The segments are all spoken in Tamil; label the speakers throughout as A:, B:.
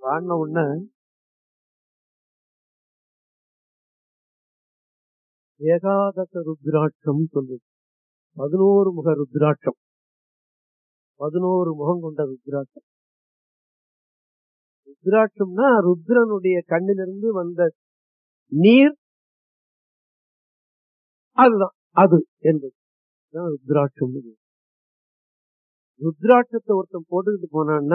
A: பாடின உடனே ஏகாதச ருத்ராட்சம் சொல்லுது பதினோரு முக ருத்ராட்சம் பதினோரு முகம் கொண்ட ருத்ராட்சம் ருத்ராட்சம்னா ருத்ரனுடைய கண்ணிலிருந்து வந்த நீர் அதுதான் அது என்பது தான் ருத்ராட்சம் ருத்ராட்சத்தை ஒருத்தன் போட்டுக்கிட்டு போனான்னா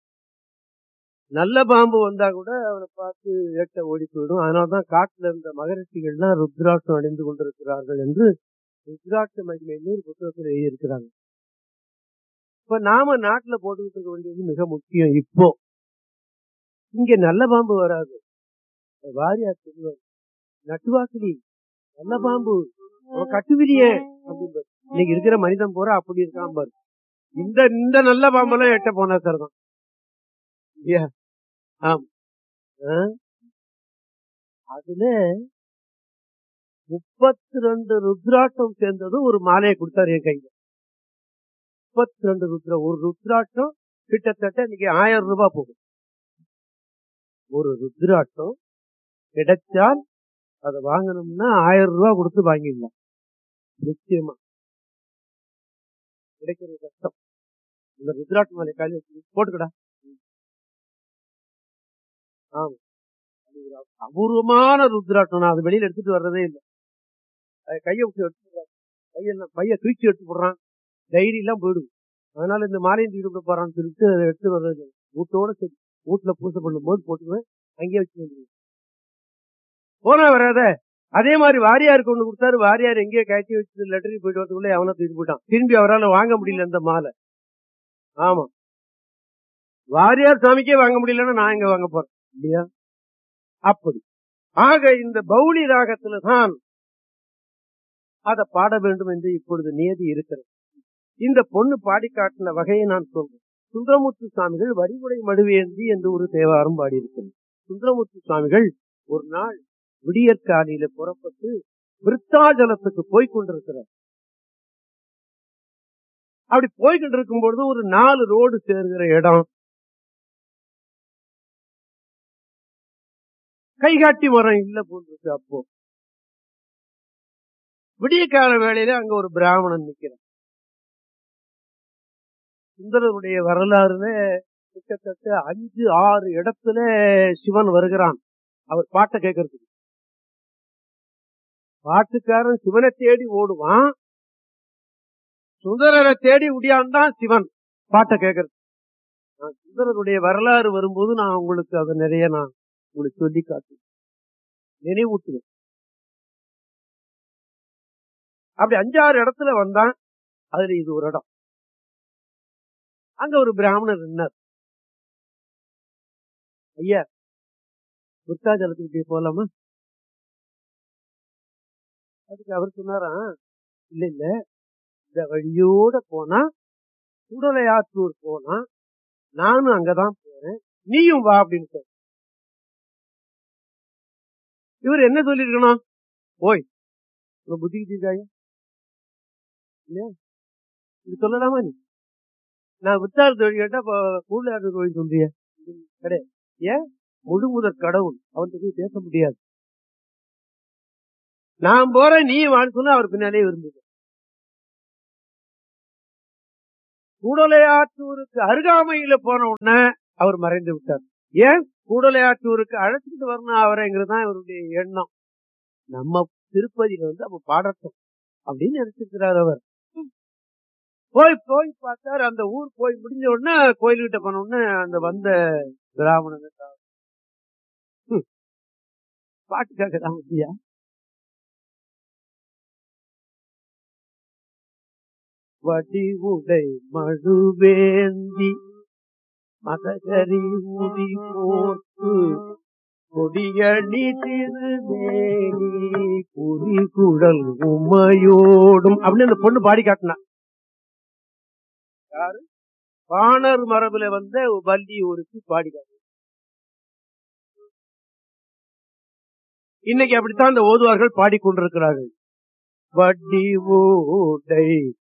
A: நல்ல பாம்பு வந்தா கூட அவனை பார்த்து ஏட்ட ஓடி போயிடும் அதனாலதான் காட்டுல இருந்த மகரிஷிகள்லாம் ருத்ராட்சம் அடைந்து கொண்டிருக்கிறார்கள் என்று ருத்ராட்ச மகிமைன்னு ஒரு புத்தகத்தில் எழுதியிருக்கிறாங்க இப்ப நாம நாட்டுல போட்டுக்கிட்டு இருக்க வேண்டியது மிக முக்கியம் இப்போ இங்க நல்ல பாம்பு வராது வாரியார் சொல்லுவார் நட்டுவாக்கிலி நல்ல பாம்பு அவன் கட்டுவிரியே அப்படின்னு இன்னைக்கு இருக்கிற மனிதன் போற அப்படி இருக்கான் பாரு இந்த இந்த நல்ல பாம்பெல்லாம் எட்ட போனா சார் தான் இல்லையா ஆம் ஆ? அதுல முப்பத்தி ரெண்டு ருத்ராட்டம் சேர்ந்ததும் ஒரு மாலையை கொடுத்தாரு என் கையில முப்பத்தி ரெண்டு ருத்ரா ஒரு ருத்ராட்டம் கிட்டத்தட்ட இன்னைக்கு ஆயிரம் ரூபாய் போகும் ஒரு ருத்ராட்டம் கிடைச்சால் அதை வாங்கணும்னா ஆயிரம் ரூபாய் கொடுத்து வாங்கிடலாம் நிச்சயமா கிடைக்கிறது கஷ்டம் இந்த ருத்ராட்ச மாலை காலையில் போட்டுக்கடா ஆமா அது ஒரு அபூர்வமான ருத்ராட்டம் நான் அது வெளியில எடுத்துட்டு வர்றதே இல்லை அது கையை விட்டு எடுத்துடுறான் கையெல்லாம் பைய தூக்கி எடுத்து போடுறான் டைரி எல்லாம் போயிடுது அதனால இந்த மாலையும் தூக்கி விட போறான்னு சொல்லிட்டு அதை எடுத்து வர்றது இல்லை. வீட்டோட சரி வீட்டுல பூசை பண்ணும்போது போட்டுக்குவேன் அங்கேயே வச்சு வந்துடுவேன் போனா வராத அதே மாதிரி வாரியாருக்கு ஒண்ணு கொடுத்தாரு வாரியார் எங்கேயோ கட்டி வச்சு லெட்டரி போயிட்டு வரதுக்குள்ள அவனை தூக்கி போயிட்டான் திரும்பி அவரால் வாங்க முடியல அந்த மாலை ஆமா வாரியார் சாமிக்கே வாங்க முடியலன்னா நான் எங்க வாங்க போறேன் இல்லையா அப்படி ஆக இந்த பௌளி ராகத்துல தான் அதை பாட வேண்டும் என்று இப்பொழுது நியதி இருக்கிறது இந்த பொண்ணு பாடி காட்டின வகையை நான் சொல்றேன் சுந்தரமூர்த்தி சுவாமிகள் வரிமுறை மடுவேந்தி என்று ஒரு தேவாரம் பாடியிருக்கிறது சுந்தரமூர்த்தி சுவாமிகள் ஒரு நாள் விடியற்காலையில புறப்பட்டு விருத்தாஜலத்துக்கு போய் கொண்டிருக்கிறார் அப்படி போய்கிட்டு இருக்கும் பொழுது ஒரு நாலு ரோடு சேர்கிற இடம் கைகாட்டி மரம் இல்ல போன்றிருக்கு அப்போ விடிய கால வேளையில அங்க ஒரு பிராமணன் நிக்கிறான் சுந்தரருடைய வரலாறுல கிட்டத்தட்ட அஞ்சு ஆறு இடத்துல சிவன் வருகிறான் அவர் பாட்டை கேட்கறதுக்கு பாட்டுக்காரன் சிவனை தேடி ஓடுவான் சுந்தரரை தேடி உடியான்தான் சிவன் பாட்டை கேட்கறது நான் சுந்தரருடைய வரலாறு வரும்போது நான் உங்களுக்கு அதை நிறைய நான் உங்களுக்கு சொல்லி காட்டு நினைவூட்டுவேன் அப்படி அஞ்சாறு இடத்துல வந்தான் அதுல இது ஒரு இடம் அங்க ஒரு பிராமணர் நின்னார் ஐயா விருத்தாஜலத்துக்கு போலாமா அதுக்கு அவர் சொன்னாராம் இல்ல இல்ல இந்த வழியோட போனா குடலையாத்தூர் போனா நானும் அங்கதான் போறேன் நீயும் வா அப்படின்னு சொன்ன இவர் என்ன சொல்லிருக்கணும் ஓய் உங்க புத்தி இருக்காங்க இல்லையா இது சொல்லலாமா நீ நான் வித்தார் தொழில் கேட்டா கூடுதலாட்டு கோயில் சொல்றிய கிடையாது ஏன் முழு முதற் கடவுள் அவன்கிட்ட போய் பேச முடியாது நான் போறேன் நீ வாழ் சொன்னா அவர் பின்னாலே இருந்தது கூடலையாற்றூருக்கு அருகாமையில போன உடனே அவர் மறைந்து விட்டார் ஏன் கூடலையாற்றூருக்கு அழைச்சிட்டு வரணும் அவரைங்கிறது தான் இவருடைய எண்ணம் நம்ம திருப்பதியில வந்து அப்ப பாடட்டும் அப்படின்னு நினைச்சிருக்கிறார் அவர் போய் போய் பார்த்தாரு அந்த ஊர் போய் முடிஞ்ச உடனே கோயில்கிட்ட போன உடனே அந்த வந்த பிராமணன் பாட்டுக்காக தான் இல்லையா வடிவுடை மழுவேந்தி மதகரி முடி போர்த்து கொடியணி திருமேனி குறிகுழல் உமையோடும் அப்படின்னு அந்த பொண்ணு பாடி காட்டினா யாரு பாணர் மரபுல வந்த வள்ளி ஊருக்கு பாடி காட்டினா இன்னைக்கு அப்படித்தான் இந்த ஓதுவார்கள் பாடிக்கொண்டிருக்கிறார்கள் வட்டி ஊடை